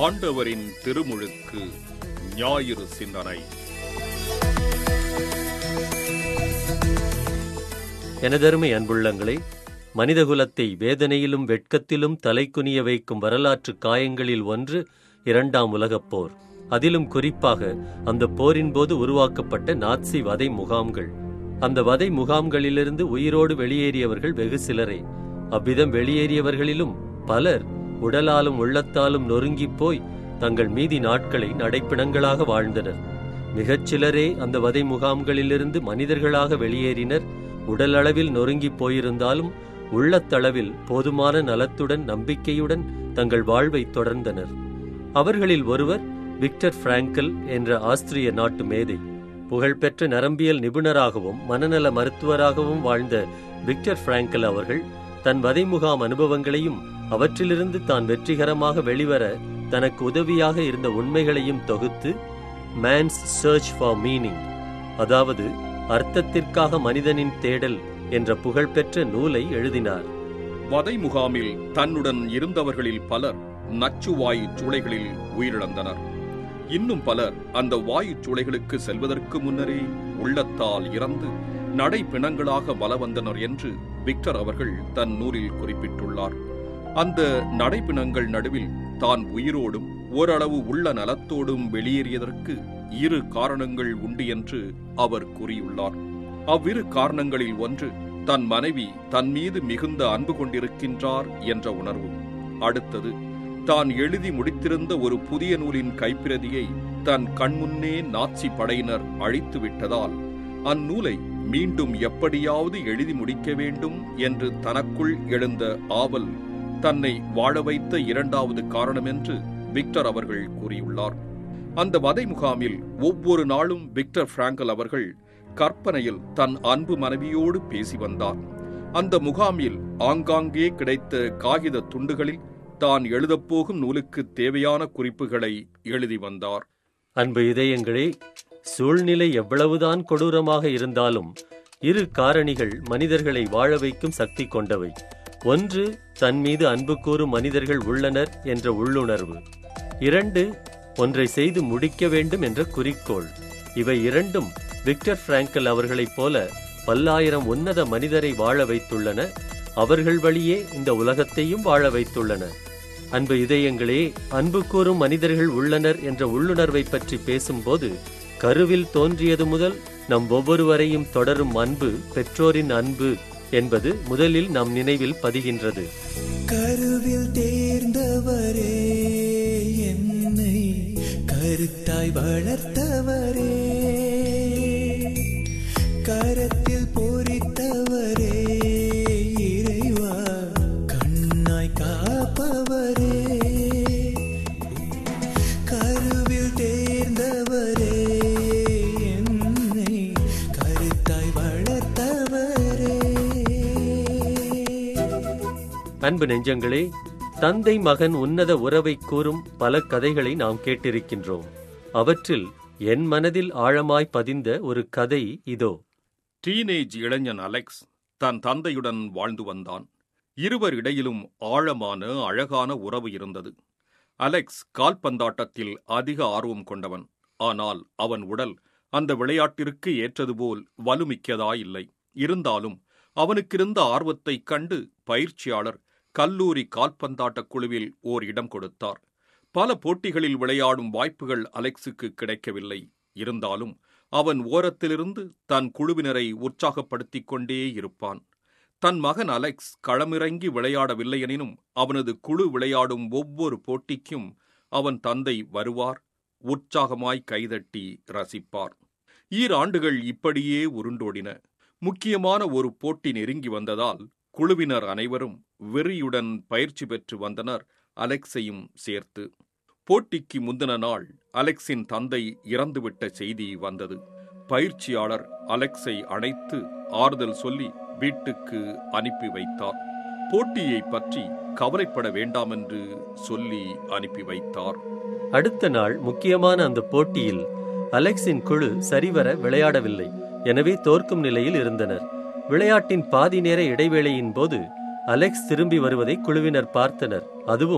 ஆண்டவரின் திருமுழுக்கு ஞாயிறு சிந்தனை எனதருமை அன்புள்ளங்களே மனிதகுலத்தை வேதனையிலும் வெட்கத்திலும் தலைக்குனிய வைக்கும் வரலாற்று காயங்களில் ஒன்று இரண்டாம் உலகப் போர் அதிலும் குறிப்பாக அந்த போரின் போது உருவாக்கப்பட்ட நாட்சி வதை முகாம்கள் அந்த வதை முகாம்களிலிருந்து உயிரோடு வெளியேறியவர்கள் வெகு சிலரே அவ்விதம் வெளியேறியவர்களிலும் பலர் உடலாலும் உள்ளத்தாலும் நொறுங்கிப் போய் தங்கள் மீதி நாட்களை நடைப்பிணங்களாக வாழ்ந்தனர் மிகச் சிலரே அந்த வதை முகாம்களிலிருந்து மனிதர்களாக வெளியேறினர் உடலளவில் நொறுங்கிப் போயிருந்தாலும் உள்ளத்தளவில் போதுமான நலத்துடன் நம்பிக்கையுடன் தங்கள் வாழ்வை தொடர்ந்தனர் அவர்களில் ஒருவர் விக்டர் பிராங்கல் என்ற ஆஸ்திரிய நாட்டு மேதை புகழ்பெற்ற நரம்பியல் நிபுணராகவும் மனநல மருத்துவராகவும் வாழ்ந்த விக்டர் பிராங்கல் அவர்கள் தன் வதை முகாம் அனுபவங்களையும் அவற்றிலிருந்து தான் வெற்றிகரமாக வெளிவர தனக்கு உதவியாக இருந்த உண்மைகளையும் தொகுத்து மேன்ஸ் சர்ச் ஃபார் மீனிங் அதாவது அர்த்தத்திற்காக மனிதனின் தேடல் என்ற புகழ்பெற்ற நூலை எழுதினார் வதை முகாமில் தன்னுடன் இருந்தவர்களில் பலர் நச்சு வாயுச் சூளைகளில் உயிரிழந்தனர் இன்னும் பலர் அந்த வாயுச் சூளைகளுக்கு செல்வதற்கு முன்னரே உள்ளத்தால் இறந்து நடைப்பிணங்களாக வல வந்தனர் என்று விக்டர் அவர்கள் தன் நூலில் குறிப்பிட்டுள்ளார் அந்த நடைப்பிணங்கள் நடுவில் தான் உயிரோடும் ஓரளவு உள்ள நலத்தோடும் வெளியேறியதற்கு இரு காரணங்கள் உண்டு என்று அவர் கூறியுள்ளார் அவ்விரு காரணங்களில் ஒன்று தன் மனைவி தன் மீது மிகுந்த அன்பு கொண்டிருக்கின்றார் என்ற உணர்வு அடுத்தது தான் எழுதி முடித்திருந்த ஒரு புதிய நூலின் கைப்பிரதியை தன் கண்முன்னே நாச்சி படையினர் அழித்து விட்டதால் அந்நூலை மீண்டும் எப்படியாவது எழுதி முடிக்க வேண்டும் என்று தனக்குள் எழுந்த ஆவல் தன்னை வாழ வைத்த இரண்டாவது காரணம் என்று விக்டர் அவர்கள் கூறியுள்ளார் அந்த வதை முகாமில் ஒவ்வொரு நாளும் விக்டர் பிராங்கல் அவர்கள் கற்பனையில் தன் அன்பு மனைவியோடு பேசி வந்தார் அந்த முகாமில் ஆங்காங்கே கிடைத்த காகித துண்டுகளில் தான் எழுதப்போகும் நூலுக்கு தேவையான குறிப்புகளை எழுதி வந்தார் அன்பு இதயங்களே சூழ்நிலை எவ்வளவுதான் கொடூரமாக இருந்தாலும் இரு காரணிகள் மனிதர்களை வாழ வைக்கும் சக்தி கொண்டவை ஒன்று தன் மீது அன்பு கூறும் மனிதர்கள் உள்ளனர் என்ற உள்ளுணர்வு இரண்டு ஒன்றை செய்து முடிக்க வேண்டும் என்ற குறிக்கோள் இவை இரண்டும் விக்டர் பிராங்கல் அவர்களைப் போல பல்லாயிரம் உன்னத மனிதரை வாழ வைத்துள்ளன அவர்கள் வழியே இந்த உலகத்தையும் வாழ வைத்துள்ளன அன்பு இதயங்களே அன்பு கூறும் மனிதர்கள் உள்ளனர் என்ற உள்ளுணர்வை பற்றி பேசும்போது கருவில் தோன்றியது முதல் நம் ஒவ்வொருவரையும் தொடரும் அன்பு பெற்றோரின் அன்பு என்பது முதலில் நம் நினைவில் பதிகின்றது கருவில் தேர்ந்தவரே என்னை கருத்தாய் வளர்த்தவரே கரத்தில் பொறித்தவரே இறைவா கண்ணாய் காப்பவரே கருவில் தேர்ந்தவரே என்னை கருத்தாய் வளர்த்தவரே அன்பு நெஞ்சங்களே தந்தை மகன் உன்னத உறவை கூறும் பல கதைகளை நாம் கேட்டிருக்கின்றோம் அவற்றில் என் மனதில் ஆழமாய் பதிந்த ஒரு கதை இதோ டீனேஜ் இளைஞன் அலெக்ஸ் தன் தந்தையுடன் வாழ்ந்து வந்தான் இருவர் இடையிலும் ஆழமான அழகான உறவு இருந்தது அலெக்ஸ் கால்பந்தாட்டத்தில் அதிக ஆர்வம் கொண்டவன் ஆனால் அவன் உடல் அந்த விளையாட்டிற்கு ஏற்றது போல் வலுமிக்கதாயில்லை இருந்தாலும் அவனுக்கிருந்த ஆர்வத்தைக் கண்டு பயிற்சியாளர் கல்லூரி கால்பந்தாட்டக் குழுவில் ஓர் இடம் கொடுத்தார் பல போட்டிகளில் விளையாடும் வாய்ப்புகள் அலெக்ஸுக்கு கிடைக்கவில்லை இருந்தாலும் அவன் ஓரத்திலிருந்து தன் குழுவினரை உற்சாகப்படுத்திக் கொண்டே இருப்பான் தன் மகன் அலெக்ஸ் களமிறங்கி விளையாடவில்லையெனினும் அவனது குழு விளையாடும் ஒவ்வொரு போட்டிக்கும் அவன் தந்தை வருவார் உற்சாகமாய் கைதட்டி ரசிப்பார் ஈராண்டுகள் இப்படியே உருண்டோடின முக்கியமான ஒரு போட்டி நெருங்கி வந்ததால் குழுவினர் அனைவரும் வெறியுடன் பயிற்சி பெற்று வந்தனர் அலெக்ஸையும் சேர்த்து போட்டிக்கு முந்தின நாள் அலெக்ஸின் தந்தை இறந்துவிட்ட செய்தி வந்தது பயிற்சியாளர் அலெக்ஸை அணைத்து ஆறுதல் சொல்லி வீட்டுக்கு அனுப்பி வைத்தார் போட்டியை பற்றி கவலைப்பட வேண்டாம் என்று சொல்லி அனுப்பி வைத்தார் அடுத்த நாள் முக்கியமான அந்த போட்டியில் அலெக்ஸின் குழு சரிவர விளையாடவில்லை எனவே தோற்கும் நிலையில் இருந்தனர் விளையாட்டின் பாதி நேர இடைவேளையின் போது அலெக்ஸ் திரும்பி வருவதை குழுவினர் பார்த்தனர் அதுவும்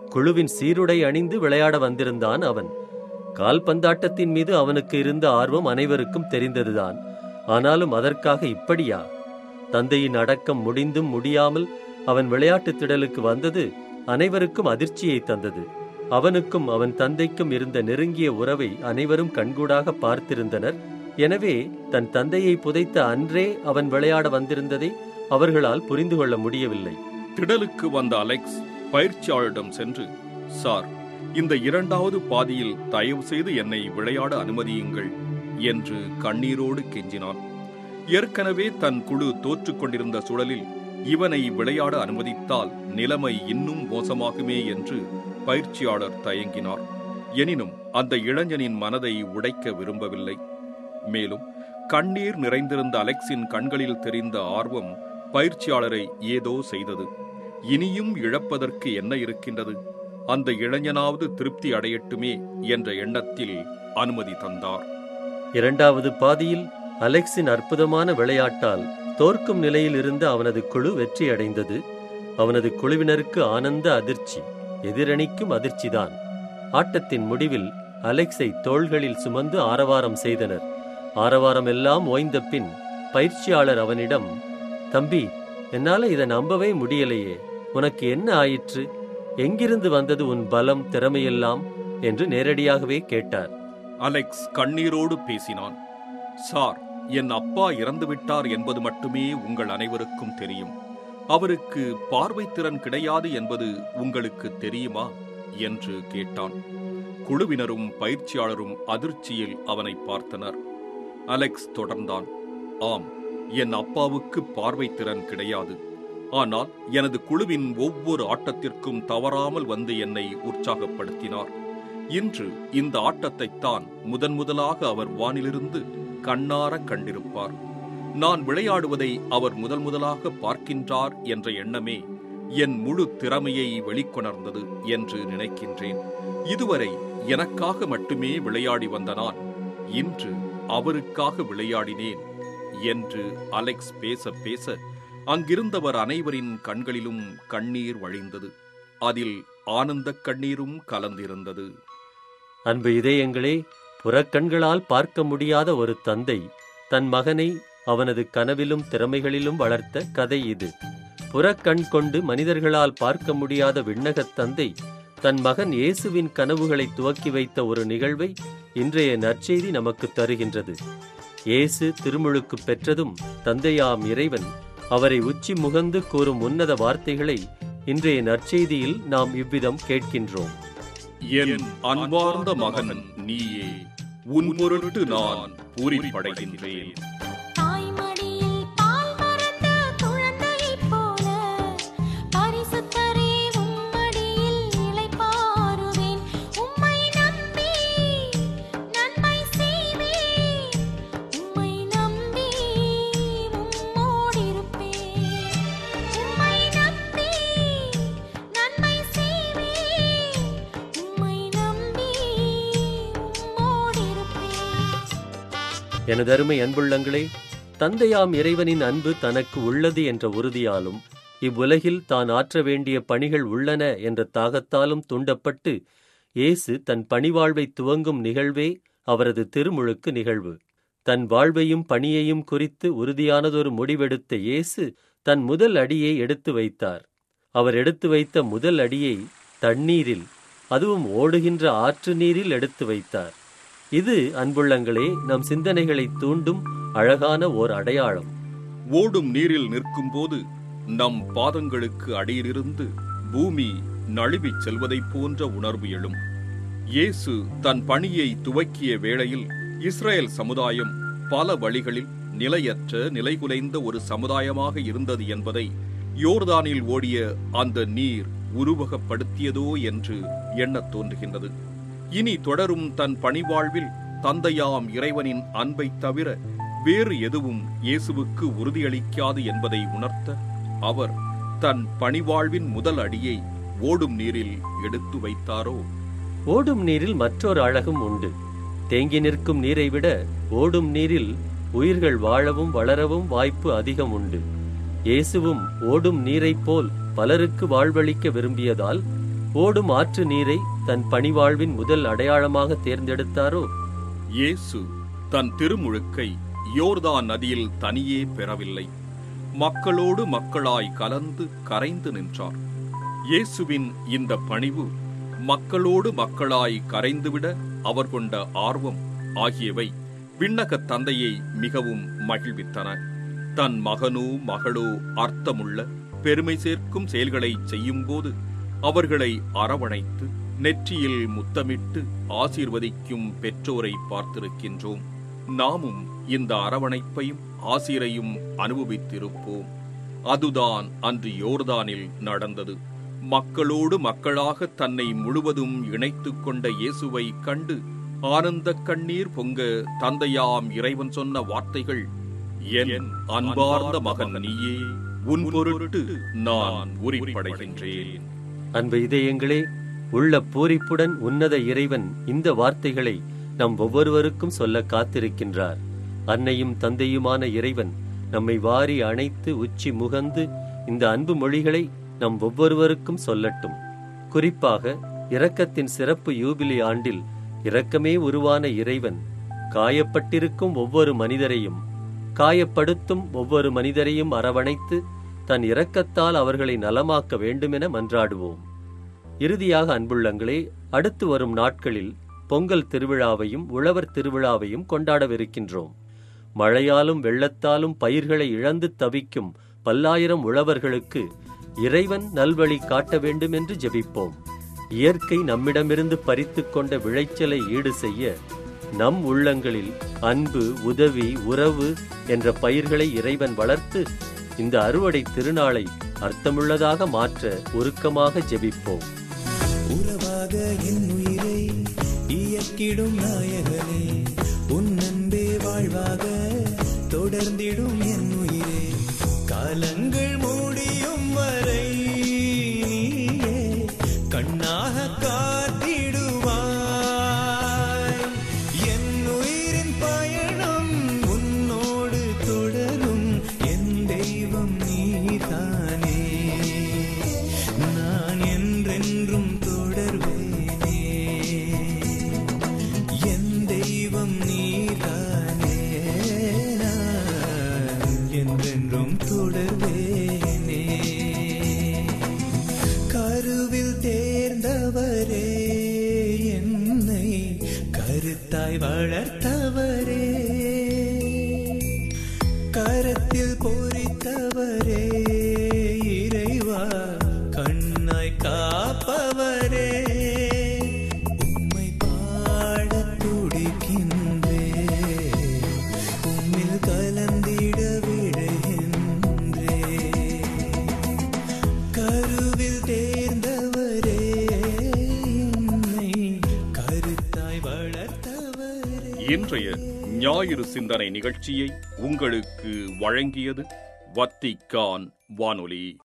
குழுவின் சீருடை அணிந்து விளையாட வந்திருந்தான் அவன் கால்பந்தாட்டத்தின் மீது அவனுக்கு இருந்த ஆர்வம் அனைவருக்கும் தெரிந்ததுதான் ஆனாலும் அதற்காக இப்படியா தந்தையின் அடக்கம் முடிந்தும் முடியாமல் அவன் விளையாட்டுத் திடலுக்கு வந்தது அனைவருக்கும் அதிர்ச்சியை தந்தது அவனுக்கும் அவன் தந்தைக்கும் இருந்த நெருங்கிய உறவை அனைவரும் கண்கூடாக பார்த்திருந்தனர் எனவே தன் தந்தையை புதைத்த அன்றே அவன் விளையாட வந்திருந்ததை அவர்களால் புரிந்து கொள்ள முடியவில்லை திடலுக்கு வந்த அலெக்ஸ் பயிற்சியாளரிடம் சென்று சார் இந்த இரண்டாவது பாதியில் தயவு செய்து என்னை விளையாட அனுமதியுங்கள் என்று கண்ணீரோடு கெஞ்சினான் ஏற்கனவே தன் குழு தோற்றுக் கொண்டிருந்த சுழலில் இவனை விளையாட அனுமதித்தால் நிலைமை இன்னும் மோசமாகுமே என்று பயிற்சியாளர் தயங்கினார் எனினும் அந்த இளைஞனின் மனதை உடைக்க விரும்பவில்லை மேலும் கண்ணீர் நிறைந்திருந்த அலெக்ஸின் கண்களில் தெரிந்த ஆர்வம் பயிற்சியாளரை ஏதோ செய்தது இனியும் இழப்பதற்கு என்ன இருக்கின்றது அந்த இளைஞனாவது திருப்தி அடையட்டுமே என்ற எண்ணத்தில் அனுமதி தந்தார் இரண்டாவது பாதியில் அலெக்ஸின் அற்புதமான விளையாட்டால் தோற்கும் நிலையில் இருந்த அவனது குழு வெற்றியடைந்தது அவனது குழுவினருக்கு ஆனந்த அதிர்ச்சி எதிரணிக்கும் அதிர்ச்சிதான் ஆட்டத்தின் முடிவில் அலெக்ஸை தோள்களில் சுமந்து ஆரவாரம் செய்தனர் ஆரவாரம் எல்லாம் ஓய்ந்த பின் பயிற்சியாளர் அவனிடம் தம்பி என்னால இதை நம்பவே முடியலையே உனக்கு என்ன ஆயிற்று எங்கிருந்து வந்தது உன் பலம் திறமையெல்லாம் என்று நேரடியாகவே கேட்டார் அலெக்ஸ் கண்ணீரோடு பேசினான் சார் என் அப்பா இறந்துவிட்டார் என்பது மட்டுமே உங்கள் அனைவருக்கும் தெரியும் அவருக்கு பார்வைத்திறன் கிடையாது என்பது உங்களுக்கு தெரியுமா என்று கேட்டான் குழுவினரும் பயிற்சியாளரும் அதிர்ச்சியில் அவனை பார்த்தனர் அலெக்ஸ் தொடர்ந்தான் ஆம் என் அப்பாவுக்கு பார்வைத்திறன் கிடையாது ஆனால் எனது குழுவின் ஒவ்வொரு ஆட்டத்திற்கும் தவறாமல் வந்து என்னை உற்சாகப்படுத்தினார் இன்று இந்த ஆட்டத்தைத்தான் முதன் முதலாக அவர் வானிலிருந்து கண்ணார கண்டிருப்பார் நான் விளையாடுவதை அவர் முதல் முதலாக பார்க்கின்றார் என்ற எண்ணமே என் முழு திறமையை வெளிக்கொணர்ந்தது என்று நினைக்கின்றேன் இதுவரை எனக்காக மட்டுமே விளையாடி வந்த நான் இன்று அவருக்காக விளையாடினேன் என்று அலெக்ஸ் பேச பேச அங்கிருந்தவர் அனைவரின் கண்களிலும் கண்ணீர் வழிந்தது அதில் ஆனந்தக் கண்ணீரும் கலந்திருந்தது அன்பு இதயங்களே புறக்கண்களால் பார்க்க முடியாத ஒரு தந்தை தன் மகனை அவனது கனவிலும் திறமைகளிலும் வளர்த்த கதை இது புறக்கண் கொண்டு மனிதர்களால் பார்க்க முடியாத விண்ணகத் தந்தை தன் மகன் இயேசுவின் கனவுகளை துவக்கி வைத்த ஒரு நிகழ்வை இன்றைய நற்செய்தி நமக்கு தருகின்றது இயேசு திருமுழுக்கு பெற்றதும் தந்தையாம் இறைவன் அவரை உச்சி முகந்து கூறும் உன்னத வார்த்தைகளை இன்றைய நற்செய்தியில் நாம் இவ்விதம் கேட்கின்றோம் என் அன்பார்ந்த மகன் நீயே உன் பொருட்டு நான் பூரிப்படைகின்றேன் தாய்மடியில் பால் மறந்த குழந்தையைப் போல பரிசுத்தரே உம்மடியில் இளைப்பாறுவேன் உம்மை நம்பி நன்மை செய்வேன் உம்மை நம்பி உம்மோடிருப்பேன் உம்மை நம்பி நன்மை செய்வேன் உம்மை நம்பி உம்மோடிருப்பேன் எனது அருமை அன்புள்ளங்களே தந்தையாம் இறைவனின் அன்பு தனக்கு உள்ளது என்ற உறுதியாலும் இவ்வுலகில் தான் ஆற்ற வேண்டிய பணிகள் உள்ளன என்ற தாகத்தாலும் தூண்டப்பட்டு இயேசு தன் பணிவாழ்வை துவங்கும் நிகழ்வே அவரது திருமுழுக்கு நிகழ்வு தன் வாழ்வையும் பணியையும் குறித்து உறுதியானதொரு முடிவெடுத்த இயேசு தன் முதல் அடியை எடுத்து வைத்தார் அவர் எடுத்து வைத்த முதல் அடியை தண்ணீரில் அதுவும் ஓடுகின்ற ஆற்று நீரில் எடுத்து வைத்தார் இது அன்புள்ளங்களே நம் சிந்தனைகளை தூண்டும் அழகான ஓர் அடையாளம் ஓடும் நீரில் நிற்கும்போது நம் பாதங்களுக்கு அடியிலிருந்து பூமி நழுவிச் செல்வதைப் போன்ற உணர்வு எழும் இயேசு தன் பணியை துவக்கிய வேளையில் இஸ்ரேல் சமுதாயம் பல வழிகளில் நிலையற்ற நிலைகுலைந்த ஒரு சமுதாயமாக இருந்தது என்பதை யோர்தானில் ஓடிய அந்த நீர் உருவகப்படுத்தியதோ என்று எண்ணத் தோன்றுகின்றது இனி தொடரும் தன் பணிவாழ்வில் தந்தையாம் இறைவனின் அன்பைத் தவிர வேறு எதுவும் இயேசுவுக்கு உறுதியளிக்காது என்பதை உணர்த்த அவர் தன் பணிவாழ்வின் முதல் அடியை ஓடும் நீரில் எடுத்து வைத்தாரோ ஓடும் நீரில் மற்றொரு அழகும் உண்டு தேங்கி நிற்கும் நீரை விட ஓடும் நீரில் உயிர்கள் வாழவும் வளரவும் வாய்ப்பு அதிகம் உண்டு இயேசுவும் ஓடும் நீரைப் போல் பலருக்கு வாழ்வளிக்க விரும்பியதால் ஓடும் ஆற்று நீரை தன் பணிவாழ்வின் முதல் அடையாளமாக தேர்ந்தெடுத்தாரோ இயேசு தன் திருமுழுக்கை யோர்தான் நதியில் தனியே பெறவில்லை மக்களோடு மக்களாய் கலந்து கரைந்து நின்றார் இயேசுவின் இந்த பணிவு மக்களோடு மக்களாய் கரைந்துவிட அவர் கொண்ட ஆர்வம் ஆகியவை விண்ணகத் தந்தையை மிகவும் மகிழ்வித்தன தன் மகனோ மகளோ அர்த்தமுள்ள பெருமை சேர்க்கும் செயல்களை செய்யும்போது அவர்களை அரவணைத்து நெற்றியில் முத்தமிட்டு ஆசீர்வதிக்கும் பெற்றோரை பார்த்திருக்கின்றோம் நாமும் இந்த அரவணைப்பையும் ஆசிரையும் அனுபவித்திருப்போம் அதுதான் அன்று யோர்தானில் நடந்தது மக்களோடு மக்களாக தன்னை முழுவதும் இணைத்துக் கொண்ட இயேசுவை கண்டு ஆனந்த கண்ணீர் பொங்க தந்தையாம் இறைவன் சொன்ன வார்த்தைகள் என் அன்பார்ந்த மகன் நீயே உன் பொருட்டு நான் உரிப்படைகின்றேன் அன்பு இதயங்களே உள்ள பூரிப்புடன் உன்னத இறைவன் இந்த வார்த்தைகளை நம் ஒவ்வொருவருக்கும் சொல்ல காத்திருக்கின்றார் அன்னையும் தந்தையுமான இறைவன் நம்மை வாரி அணைத்து உச்சி முகந்து இந்த அன்பு மொழிகளை நம் ஒவ்வொருவருக்கும் சொல்லட்டும் குறிப்பாக இரக்கத்தின் சிறப்பு யூபிலி ஆண்டில் இரக்கமே உருவான இறைவன் காயப்பட்டிருக்கும் ஒவ்வொரு மனிதரையும் காயப்படுத்தும் ஒவ்வொரு மனிதரையும் அரவணைத்து தன் இரக்கத்தால் அவர்களை நலமாக்க வேண்டுமென மன்றாடுவோம் இறுதியாக அன்புள்ளங்களே அடுத்து வரும் நாட்களில் பொங்கல் திருவிழாவையும் உழவர் திருவிழாவையும் கொண்டாடவிருக்கின்றோம் மழையாலும் வெள்ளத்தாலும் பயிர்களை இழந்து தவிக்கும் பல்லாயிரம் உழவர்களுக்கு இறைவன் நல்வழி காட்ட வேண்டும் என்று ஜெபிப்போம் இயற்கை நம்மிடமிருந்து பறித்துக் கொண்ட விளைச்சலை ஈடு செய்ய நம் உள்ளங்களில் அன்பு உதவி உறவு என்ற பயிர்களை இறைவன் வளர்த்து இந்த அறுவடை திருநாளை அர்த்தமுள்ளதாக மாற்ற உருக்கமாக ஜெபிப்போம் உறவாக என் உயிரை இயக்கிடும் நாயகனே உன் அன்பே வாழ்வாக தொடர்ந்திடும் என் உயிரே காலங்கள் மூடியும் வரை நீயே கண்ணாக காத்திடுவாய் என் உயிரின் பயணம் உன்னோடு தொடரும் என் தெய்வம் நீதானே நான் என்றென்றும் தொடர்வேனே என் தெய்வம் நீதானே நான் என்றென்றும் தொடர்வேனே கருவில் தேர்ந்தவரே என்னை கருத்தாய் வளர்த்தவரே கரத்தில் பொறித்தவரே இறைவா கண்ணாய் காப்பவரே உம்மை பாடத் துடிக்கின்றே உம்மில் கலந்திட விழைகின்றே கருவில் தேர்ந்தவரே என்னை கருத்தாய் வளர்த்தவரே இன்றைய ஞாயிறு சிந்தனை நிகழ்ச்சியை உங்களுக்கு வழங்கியது வத்திக்கான் வானொலி